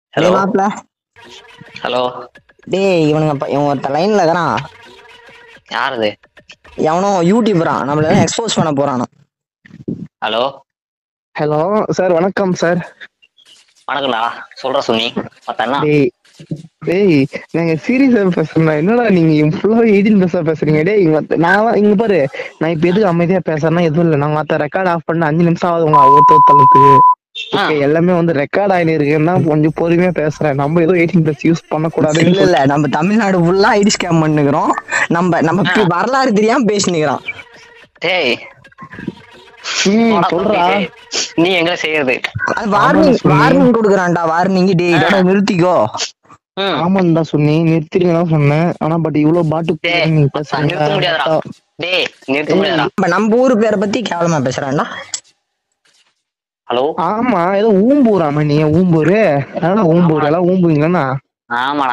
Hello மாப்ள hello டேய் இவனுங்க ப- இவன் ஒருத்த லைன்ல இருக்கிறான் யாருது எவனோ யூடியூபரான் நம்மள எக்ஸ்போஸ் பண்ண போறானா ஹலோ ஹலோ சார் வணக்கம் சார் வணக்கம்டா சொல்ற சுனி மத்தண்ணா டேய் டேய் நாங்க சீரியஸா பேசுறோம் என்னடா நீங்க ஃபுல்லா எயிட்டீன் பேச பேசுறீங்க டேய் மத்த- நான் இங்க பாரு நான் இப்ப எதுக்கு அமைதியா பேசுறேன்னா எதுவும் இல்ல நான் மத்த ரெக்கார்ட் ஆஃப் பண்ண அஞ்சு நிமிஷம் ஆகுது உங்க ஒருத்த தளத்துக்கு ஆ. Okay, எல்லாமே வந்து ரெக்கார்ட் ஆயின்னு இருக்குன்னா கொஞ்சம் பொறுமையா பேசுறேன் நம்ம ஏதோ எயிட்டீன் பிளஸ் யூஸ் இல்ல பண்ணக்கூடாதுன்னு இல்ல நம்ம தமிழ்நாடு ஃபுல்லா ஐடி ஸ்கேம் பண்ணுகிறோம் நம்ம நம்ம பி- வரலாறு தெரியாம பேசினுக்கிறோம் டேய் ம், போடா சொல்றா சுனி, டேய். நீ எங்களை செய்யறது அது வார்னிங் சொல்லு. வார்னிங் கொடுக்குறான்டா வார்னிங் டேய் இதோட நிறுத்திக்கோ ம் ஆமாண்டா சொன்னி நிறுத்திருங்க தான் சொன்னேன் ஆனா பட் இவ்வளவு பாட்டு டேய் நீங்க நிறுத்த முடியாதுடா பேசுறீங்க டேய் நிறுத்த முடியாதுடா இப்ப நம்ம ஊரு பேரை பத்தி கேவலமா பேசுறான்டா ஹலோ ஆமா ஏதோ ஊம்பூராம நீ ஊம்பூரு அதனால ஊம்பூர் எல்லாம் ஊம்புவீங்களா ஆமாடா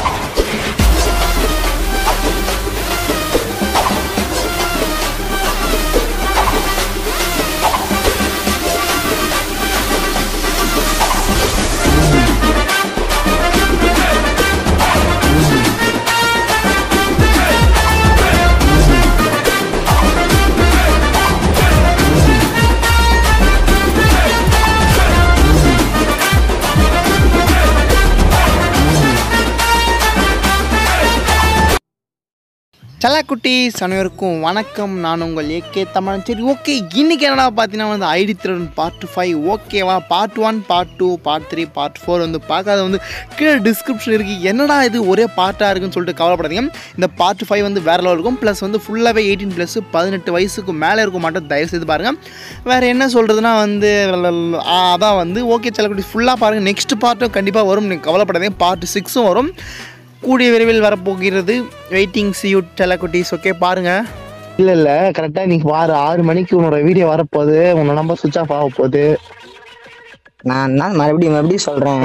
சலாக்குட்டீஸ் அனைவருக்கும் வணக்கம் நான் உங்கள் ஏகே தமிழன் சரி ஓகே இன்னைக்கு என்னடா பார்த்தீங்கன்னா வந்து ஐடி திருடன் பார்ட் ஃபைவ் ஓகேவா part one part two part three part four வந்து பார்க்காத வந்து கீழே டிஸ்கிரிப்ஷன் இருக்குது என்னடா இது ஒரே பார்ட்டாக இருக்குன்னு சொல்லிட்டு கவலைப்படாதீங்க இந்த பார்ட் ஃபைவ் வந்து வேற லெவல் இருக்கும் ப்ளஸ் வந்து ஃபுல்லாகவே எயிட்டீன் ப்ளஸ் பதினெட்டு வயசுக்கு மேலே இருக்க மாட்டோம் தயவு செய்து பாருங்கள் வேறு என்ன சொல்கிறதுனா வந்து ஆ, அதான் வந்து ஓகே சலாக்குட்டி ஃபுல்லாக பாருங்கள் நெக்ஸ்ட் பார்ட்டும் கண்டிப்பாக வரும் நீங்கள் கவலைப்படாதீங்க பார்ட் சிக்ஸும் வரும் கூடிய விரைவில் வரப்போகிறது வெயிட்டிங் சியூட் டெலகுட்டீஸ் ஓகே பாருங்க இல்ல இல்ல கரெக்டா நீ வாரு ஆறு மணிக்கு உன்னோட வீடியோ வரப்போகுது உன்னோட நம்பர் சுவிச் ஆஃப் ஆக போகுது நான் நான் மறுபடியும் மறுபடியும் சொல்றேன்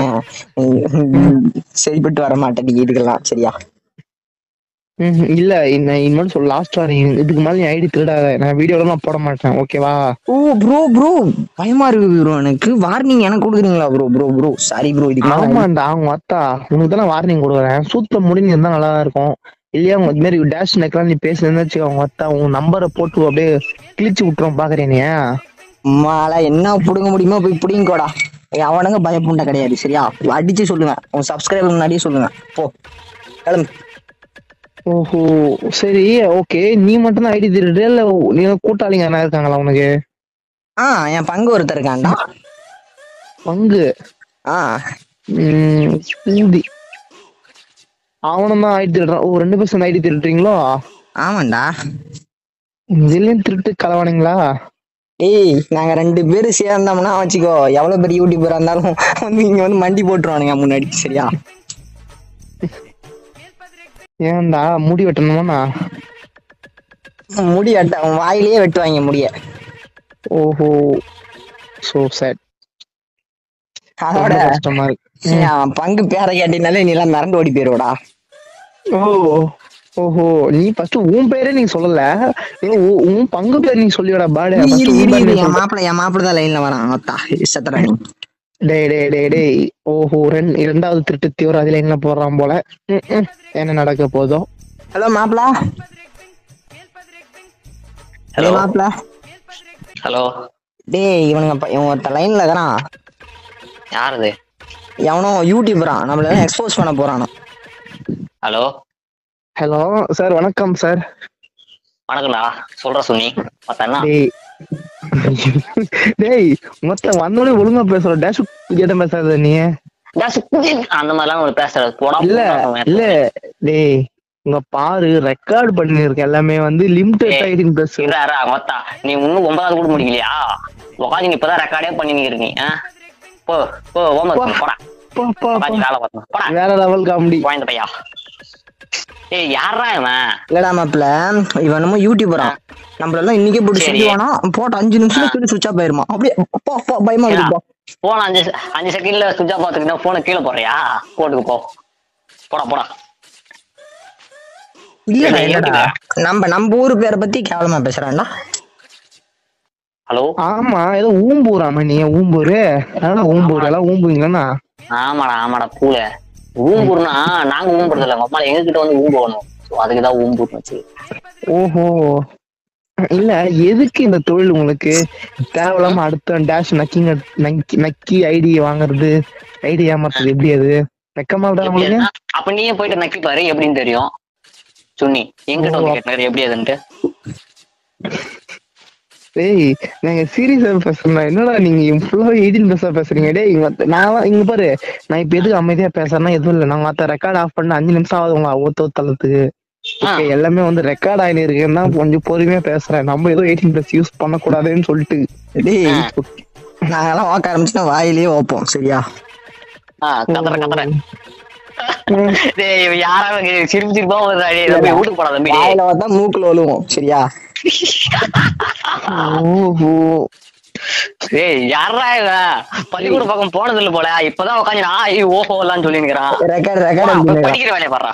சரிப்பட்டு வர மாட்டேன் இதுக்கெல்லாம் சரியா ம்ஹும். இல்ல இன்ன- இனிமேல் சொல்ல லாஸ்ட் வாரம் இதுக்கு மேல நீ ஐடி திருடாத நான் வீடியோல நான் போட மாட்டேன் ஓகேவா ஓ ப்ரோ ப்ரோ பயமா இருக்கு ப்ரோ எனக்கு வார்னிங் எனக்கு கொடுக்குறீங்களா bro bro bro sorry bro இதுக்கு மேல ஆமாண்டா அவங்க அத்தா உனக்கு தான் வார்னிங் கொடுக்குறேன் சூத்துல முடிஞ்சு இருந்தா நல்லா இருக்கும் இல்லையா உங்க இது மாதிரி டேஷ் நெக்லாம் நீ பேசுனேன்னு வச்சுக்கோ அவங்க அத்தா உன் நம்பரை போட்டு அப்படியே கிழிச்சு விட்டுரும் பாக்குறேன் நீ மாலா என்ன புடுங்க முடியுமோ போய் புடிங்கோடா அவனுங்க பயப்புண்ட கிடையாது சரியா அடிச்சு சொல்லுங்க உன் சப்ஸ்கிரைபர் முன்னாடியே சொல்லுங்க போ கிளம்பு ஓஹோ சரி ஓகே நீ மட்டும் தான் ஐடி திருடு இல்ல நீ கூட்டாளிங்க என்ன இருக்காங்களா உனக்கு ஆ என் பங்கு ஒருத்தர் இருக்கான்டா பங்கு ஆ ம், ஊதி அவனும் தான் ஐடி திருடுறான் ஓ ரெண்டு பேரும் ஐடி திருடுறீங்களோ ஆமாண்டா இதுலயும் திருட்டு கலவானீங்களா ஏய் நாங்க ரெண்டு பேரும் சேர்ந்தோம்னா வச்சுக்கோ எவ்வளவு பெரிய யூடியூபரா இருந்தாலும் வந்து இங்க வந்து மண்டி போட்டுருவானுங்க முன்னாடி சரியா ஏன்டா முடி வெட்டணுமாண்ணா முடி வெட்ட அவன் வாயிலேயே வெட்டுவாங்க முடிய ஓஹோ சோ சேட் அதோட கஷ்டமா இருக்கு என் பங்கு பேரை கேட்டினாலே நீ எல்லாம் மிரண்டு ஓடி போயிருவடா ஓ ஓஹோ நீ ஃபர்ஸ்ட் உன் பேரே நீ சொல்லல நீ உ- உன் பங்கு பேர் நீ சொல்லிவிடா பாடு இரு, first இரு, உன் இரு, பேர் இரு, நீ என் சொல்லு. மாப்பிள்ள என் மாப்பிள்ள தான் லைன்ல வரான் அத்தா சத்தரா நீ டேய் டேய் டேய் டேய் ஓஹோ ரெண்டு இரண்டாவது திருட்டு தீவிரவாதியில என்ன போடுறான் போல ம், ம். என்ன நடக்க போதோ ஹலோ மாப்பிள்ள ஹலோ ஹலோ மாப்பிள்ள ஹலோ டேய் இவனுங்க ப- இவன் ஒருத்த லைன்ல இருக்கிறான் யாருது எவனோ யூடியூபரான் நம்மள எக்ஸ்போஸ் பண்ண போறானா ஹலோ ஹலோ சார் வணக்கம் சார் வணக்கம்டா சொல்ற சுனி மத்தண்ணா டேய் டேய் மொத்த வந்தோடனே ஒழுங்கா பேசுற டேஷ் கேட்ட பேசாத நீ அந்த மாதிரிலாம் ஒரு பேசுறது போடா இல்ல போடா, இல்ல டேய் உங்க பாரு ரெக்கார்ட் பண்ணிருக்க எல்லாமே வந்து லிமிடெட் டேய், ஆயிடுங்க பேசு இருடா, இருடா, மொத்தா நீ இன்னும் ஒன்பதாவது கூட முடிக்கலையா உட்காந்து நீ இப்பதான் ரெக்கார்டே பண்ணி நீ ஆ? போ போ ஹோம்ஒர்க் போடா பா, பா, உட்காந்து பா. வேலை பார்க்கணும் போடா வேற லெவல் காமெடி குழந்த பையா ஏய் யாரா இவன் இல்லடா மாப்பிள்ள இவன் என்னமோ யூடியூபரான் நம்மள எல்லாம் இன்னைக்கே போட்டு சரி. சொல்லுவானா போட்டு அஞ்சு நிமிஷத்துல சொல்லி சுவிட்ச் ஆஃப் ஆயிருமா அப்படியே அப்பா அப்பா பயமா ஏடா, இருக்குப்பா போன அஞ்சு அஞ்சு செகண்ட்ல சுவிட்ச் ஆஃப் பார்த்துக்கிட்டா போனை கீழே போறியா கோட்டுக்கு போ போடா போடா இல்லடா இல்ல, இல்லடா நம்ம நம்ம ஊரு பேரை பத்தி கேவலமா பேசுறான்டா ஹலோ ஆமா ஏதோ ஊம்பூராம நீ ஊம்பூரு அதான் ஊம்பூர் எல்லாம் ஊம்புவீங்களா ஆமாடா ஆமாடா பூல ஊம்புர்னா நாங்க ஊம்புறது இல்ல அம்மா எங்க கிட்ட வந்து ஊம்பணும் அதுக்குதான் ஊம்புர்னு வச்சு ஓஹோ இல்ல எதுக்கு இந்த தொழில் உங்களுக்கு தேவையில்லாம அடுத்த டேஷ் நக்கிங்க நக்கி நக்கி ஐடி வாங்குறது ஐடி ஏமாத்துறது எப்படி அது வெக்கமா தான் உங்களுக்கு எப்படின்னா, அப்ப நீயே போயிட்டு நக்கி பாரு எப்படின்னு தெரியும் சுன்னி எங்கிட்ட வந்து கேட்டாரு எப்படி அதுன்ட்டு டேய் நாங்க சீரியஸா பேசுறோம் என்னடா நீங்க ஃபுல்லா எயிட்டீன் பேச பேசுறீங்க டேய் இங்க வந்து- நான் இங்க பாரு நான் இப்ப எதுக்கு அமைதியா பேசுறேன்னா எதுவும் இல்ல நான் மத்த ரெக்கார்ட் ஆஃப் பண்ண அஞ்சு நிமிஷம் ஆகுது உங்க ஒத்த தளத்துக்கு ஆ. Okay, எல்லாமே வந்து ரெக்கார்ட் ஆகி இருக்குன்னா கொஞ்சம் பொறுமையா பேசுறேன் நம்ம ஏதோ எயிட்டீன் பிளஸ் யூஸ் பண்ணக்கூடாதுன்னு சொல்லிட்டு டேய் நாங்கெல்லாம் வாக்க ஆரம்பிச்சுன்னா வாயிலேயே வைப்போம் சரியா ஆஹ் கதற கதற டேய் இவன் யாராவது சிரிப்பு சிரிப்பா வருதா டேய் இதை போய் வீட்டுக்கு போடா தம்பி டேய். வாயில பார்த்தா மூக்குல ஒழுவும் சரியா ஓஹோ டேய் யாரா இவன் பள்ளிக்கூட பக்கம் போனது இல்ல போல இப்பதான் உட்காந்து ஆ ஐ ஓஹோ எல்லாம் சொல்லி நிக்கிறான் ரெக்கார்ட் போடா, ரெக்கார்ட் போய் படிக்கிற வேலையை பாடுறா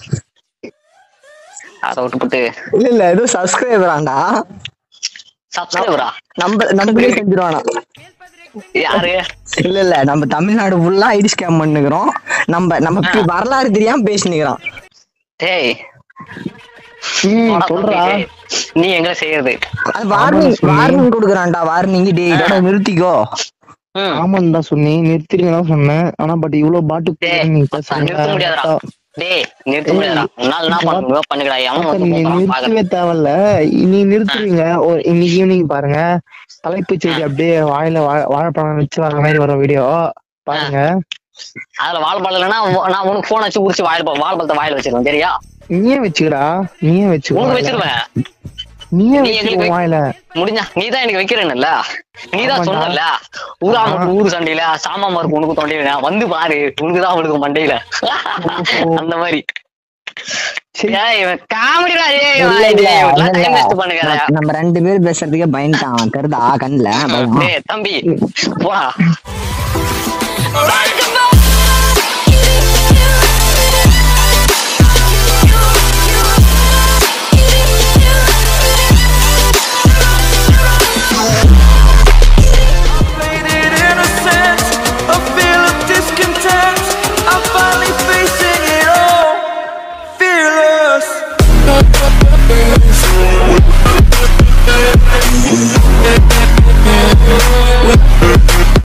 அதை விட்டுப்புட்டு இல்ல இல்ல ஏதோ சப்ஸ்கிரைபராண்டா சப்ஸ்கிரைபரா நம்ம நம்மளே செஞ்சிருவானா யாரு இல்ல இல்ல நம்ம தமிழ்நாடு ஃபுல்லா ஐடி ஸ்கேம் பண்ணுகிறோம் நம்ம நம்ம பி- வரலாறு தெரியாம பேசினுக்கிறோம் டேய் ம் போடா சொல்றா தம்பி, டேய். நீ எங்க செய்யறது அது வார்னிங் வார்னிங் கொடுக்குறான்டா வார்னிங் டேய் இதோட நிறுத்திக்கோ ம் ஆமாம் தான் சொன்னி நிறுத்திருங்க தான் சொன்னேன் ஆனா பட் இவ்வளவு பாட்டு டேய், நீங்க மச்சான், நிறுத்த முடியாதுடா பேசுறீங்க டேய் நிறுத்த முடியாதுடா உன்னால என்ன பண்ண முடியுமோ பண்ணுங்கடா எவன் அப்ப வந்து நீங்க போறான் பாக்குறேன் நிறுத்தவே தேவையில்ல நீ நிறுத்துவீங்க ஒரு இன்னைக்கு ஈவினிங் பாருங்க தலைப்பு செய்தி அப்படியே வாயில வா- வாழைப்பழம் வச்சு வர மாதிரி வரும் வீடியோ பாருங்க அதுல வாழைப்பழம் இல்லைன்னா நான் உனக்கு போன் வச்சு உரிச்சு வாழைப்பழம் வாழைப்பழத்தை வாயில வச்சிருவேன் சரியா நீயே வச்சுக்கடா நீயே வச்சுக்கோ உனக்கு வாயில. வச்சிருவேன் நீயே நீ வச்சுக்கோ எங்களுக்கு வாயில முடிஞ்சா நீ தான் எனக்கு வைக்கிறேன்ல நீ தான் ஆமாண்டா. சொன்னல ஊராம ஊரு சண்டையில சாமான் இருக்கு உனக்கு தொண்டையில வந்து பாரு உனக்கு தான் அவனுக்கு மண்டையில அந்த மாதிரி சரி. ஏய், இவன் காமெடிடா ஏய், இல்ல, இவன் இல்ல, டேய், இவன் இல்ல, time waste இல்ல. பண்ணுங்க நம்ம- நம்ம ரெண்டு பேரும் பேசுறதுக்கே பயந்துட்டான் தெரியுதா கண்ணுல பயம் டேய் தம்பி போடா Alright.